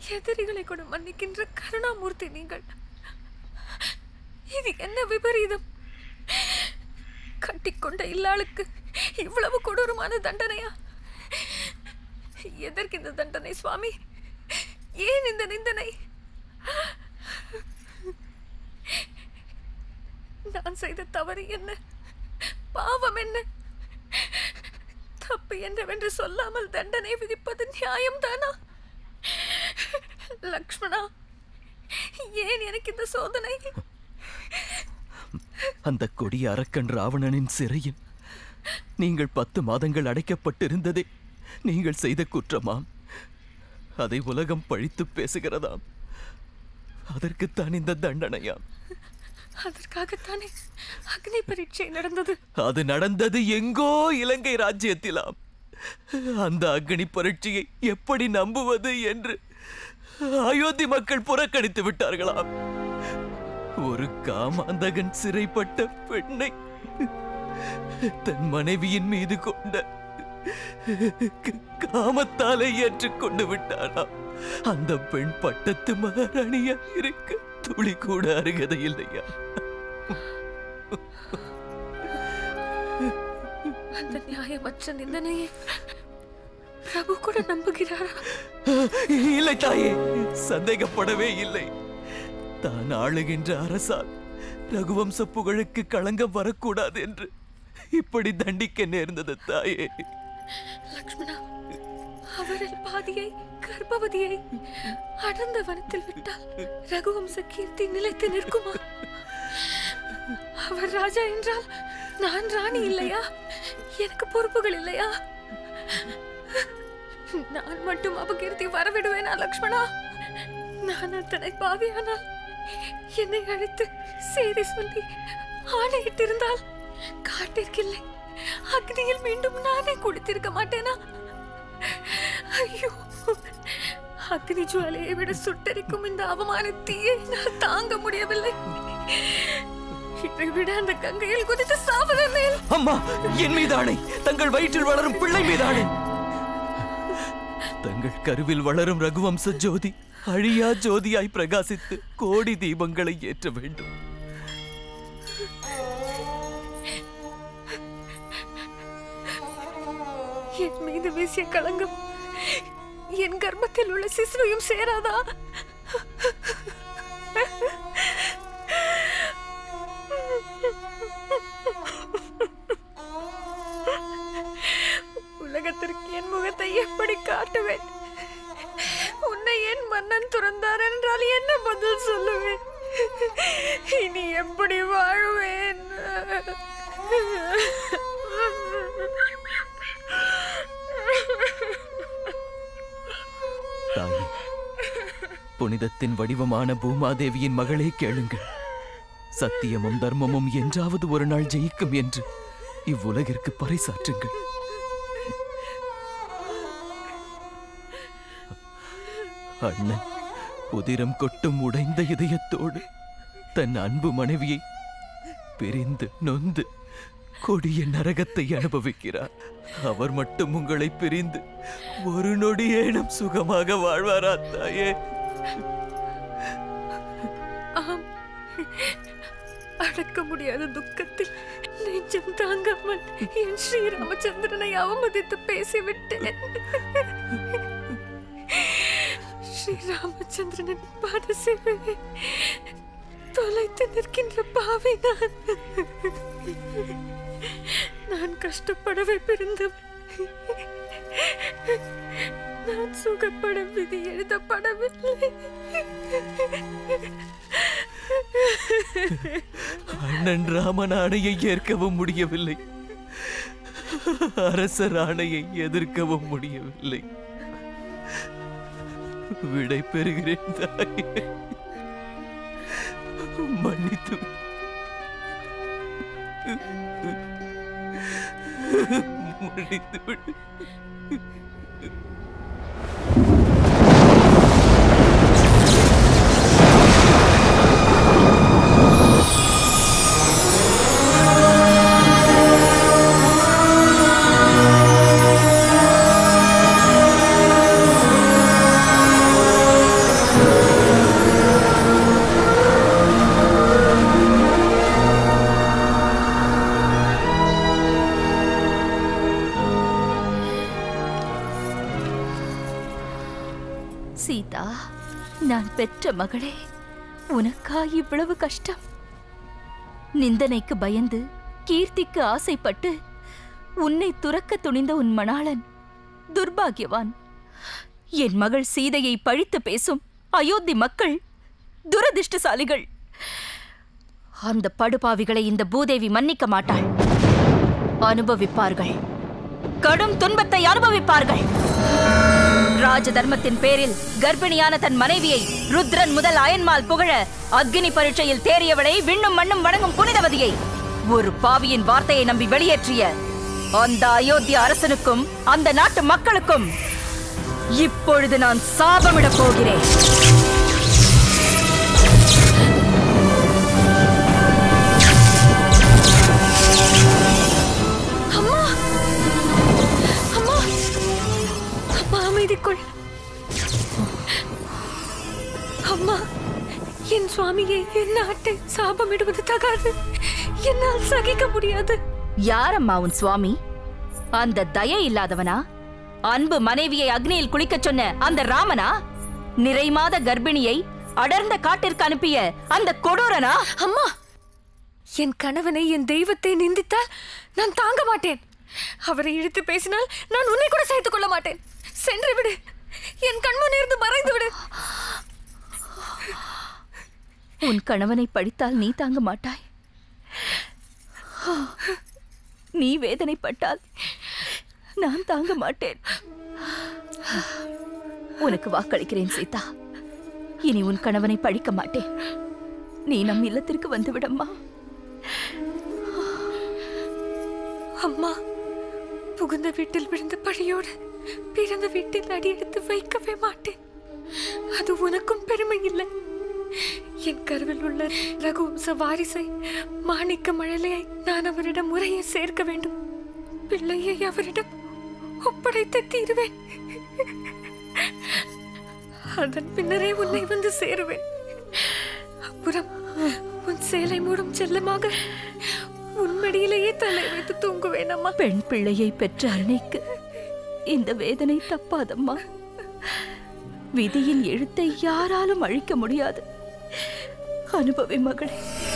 எதிரிகளை கூட மன்னிக்கின்ற கருணாமூர்த்தி நீங்கள் இது என்ன விபரீதம் கட்டிக்கொண்ட இல்லாளுக்கு இவ்வளவு கொடூரமான தண்டனையா எதற்கு இந்த தண்டனை சுவாமி ஏன் இந்த நிந்தனை நான் செய்த தவறு என்ன பாவம் என்ன தப்பு என்னவென்று சொல்லாமல் தண்டனை விதிப்பது நியாயம்தானா லக்ஷ்மணா ஏன் எனக்கு இந்த சோதனை அந்த கொடிய அரக்கன் ராவணனின் சிறையில் நீங்கள் பத்து மாதங்கள் அடைக்கப்பட்டிருந்ததே நீங்கள் செய்த குற்றமாம் அதை உலகம் பழித்து பேசுகிறதாம் அதற்குத்தான் இந்த தண்டனையாம் அதற்காகத்தானே அக்னி பரீட்சை நடந்தது அது நடந்தது எங்கோ இலங்கை ராஜ்யத்திலாம் அந்த அக்னி பரீட்சையை எப்படி நம்புவது என்று அயோத்தி மக்கள் புறக்கணித்து விட்டார்களாம் ஒரு காமாந்தகன் சிறைப்பட்ட பெண்ணை தன் மனைவியின் மீது கொண்ட க- காமத்தாலே ஏற்றுக்கொண்டு விட்டாராம் அந்த பெண் பட்டத்து மகாராணியா இருக்க துளி கூட அருகதை இல்லையா அந்த நியாயமற்ற நிந்தனையை பிரபு கூட நம்புகிறாரா இல்லை தாயே சந்தேகப்படவே இல்லை தான் ஆளுகின்ற அரசால் ரகுவம்ச புகழுக்கு களங்கம் வரக்கூடாது என்று இப்படி தண்டிக்க நேர்ந்தது தாயே லக்ஷ்மணா அவரில் பாதியை கர்ப்பவதியை அடர்ந்த வனத்தில் விட்டால் ரகுவம்ச கீர்த்தி நிலைத்து நிற்குமா அவர் ராஜா என்றால் நான் ராணி இல்லையா எனக்கு பொறுப்புகள் இல்லையா நான் மட்டும் அபகீர்த்தி வரவிடுவேனா லக்ஷ்மணா நான் அத்தனை பாவியானால் என்னை அழைத்து செய்தி சொல்லி ஆணையிட்டிருந்தால் காட்டிற்கில்லை அக்னியில் மீண்டும் நானே குடித்திருக்க மாட்டேனா ஐயோ அக்னி ஜுவாலையை விட சுட்டரிக்கும் இந்த அவமானத்தையே நான் தாங்க முடியவில்லை இதை விட அந்த கங்கையில் குதித்து சாவதே மேல் அம்மா என் மீதானே தங்கள் வயிற்றில் வளரும் பிள்ளை மீதானே தங்கள் கருவில் வளரும் ரகுவம்ச ஜோதி அழியா ஜோதியாய் பிரகாசித்து கோடி தீபங்களை ஏற்ற வேண்டும் என் மீது வீசிய களங்கம் என் கர்ப்பத்தில் உள்ள சிசுவையும் சேராதா உலகத்திற்கு என் முகத்தை எப்படி காட்டுவேன் உன்னை என் மன்னன் துறந்தார் என்றால் என்ன பதில் சொல்லுவேன் இனி எப்படி வாழ்வேன் தாயே புனிதத்தின் வடிவமான பூமாதேவியின் மகளே கேளுங்கள் சத்தியமும் தர்மமும் என்றாவது ஒரு நாள் ஜெயிக்கும் என்று இவ்வுலகிற்கு பறைசாற்றுங்கள் அண்ணன் உதிரம் கொட்டும் உடைந்த இதயத்தோடு தன் அன்பு மனைவியை பிரிந்து நொந்து கொடிய நரகத்தை அனுபவிக்கிறார் அவர் மட்டும் உங்களை பிரிந்து ஒரு நொடியேனும் சுகமாக வாழ்வாரா தாயே ஆம் அடக்க முடியாத துக்கத்தில் நெஞ்சம் தாங்காமல் என் ஸ்ரீராமச்சந்திரனை அவமதித்து பேசிவிட்டேன் ஸ்ரீராமச்சந்திரனின் பாத சேவையை தொலைத்து நிற்கின்ற பாவி நான் நான் கஷ்டப்படவே பிறந்தவன் நான் சுகப்பட விதி எழுதப்படவில்லை அண்ணன் ராமன் ஆணையை ஏற்கவும் முடியவில்லை அரசர் ஆணையை எதிர்க்கவும் முடியவில்லை விடை பெறுகிறேன் தாயே மன்னித்து மன்னித்து விடு ஆ சீதா நான் பெற்ற மகளே உனக்கா இவ்வளவு கஷ்டம் நிந்தனைக்கு பயந்து கீர்த்திக்கு ஆசைப்பட்டு உன்னை துறக்க துணிந்த உன் மணாளன் துர்பாகியவான் என் மகள் சீதையை பழித்து பேசும் அயோத்தி மக்கள் துரதிர்ஷ்டசாலிகள் அந்த படுபாவிகளை இந்த பூதேவி மன்னிக்க மாட்டாள் அனுபவிப்பார்கள் கடும் துன்பத்தை அனுபவிப்பார்கள் ராஜ தர்மத்தின் பேரில் கர்ப்பிணியான தன் மனைவியை ருத்ரன் முதல் அயன்மால் புகழ அக்னி பரீட்சையில் தேறியவளை விண்ணும் மண்ணும் வணங்கும் புனிதவதியை ஒரு பாவியின் வார்த்தையை நம்பி வெளியேற்றிய அந்த அயோத்திய அரசனுக்கும் அந்த நாட்டு மக்களுக்கும் இப்பொழுது நான் சாபமிடப் போகிறேன் அம்மா அம்மா அம்மா அமைதிக்குள் அம்மா என் சுவாமியை என் நாட்டை சாபமிடுவது தகாது என்னால் சகிக்க முடியாது யாரம்மா உன் சுவாமி அந்த தயை இல்லாதவனா அன்பு மனைவியை அக்னியில் குளிக்கச் சொன்ன அந்த ராமனா நிறைமாத கர்ப்பிணியை அடர்ந்த காட்டிற்கு அனுப்பிய அந்த கொடூரனா அம்மா என் கணவனை என் தெய்வத்தை நிந்தித்தால் நான் தாங்க மாட்டேன் அவரை இழுத்து பேசினால் நான் உன்னை கூட சேர்த்துக் கொள்ள மாட்டேன் சென்று விடு என் கண்முன்னிருந்து மறைந்து விடு உன் கணவனை படித்தால் நீ தாங்க மாட்டாய் நீ வேதனைப்பட்டால் நான் தாங்க மாட்டேன் உனக்கு வாக்களிக்கிறேன் சீதா இனி உன் கணவனை பழிக்க மாட்டேன் நீ நம் இல்லத்திற்கு வந்து விடம்மா அம்மா புகுந்த வீட்டில் விழுந்த பழியோடு பிறந்த வீட்டில் அடியெடுத்து வைக்கவே மாட்டேன் அது உனக்கும் பெருமை இல்லை என் கருவில் உள்ள ரகுவம்ச வாரிசை மாணிக்க மழலையை நான் அவரிடம் முறையை சேர்க்க வேண்டும் பிள்ளையை அவரிடம் ஒப்படைத்து தீருவேன் அதன் பின்னரே உன்னை வந்து சேருவேன் அப்புறம் உன் சேலை மூடும் செல்லமாக உன் மடியிலேயே தலை வைத்து தூங்குவேன் அம்மா பெண் பிள்ளையை பெற்ற அன்னைக்கு இந்த வேதனை தப்பாதம்மா விதியின் எழுத்தை யாராலும் அழிக்க முடியாது அனுபவி மகளே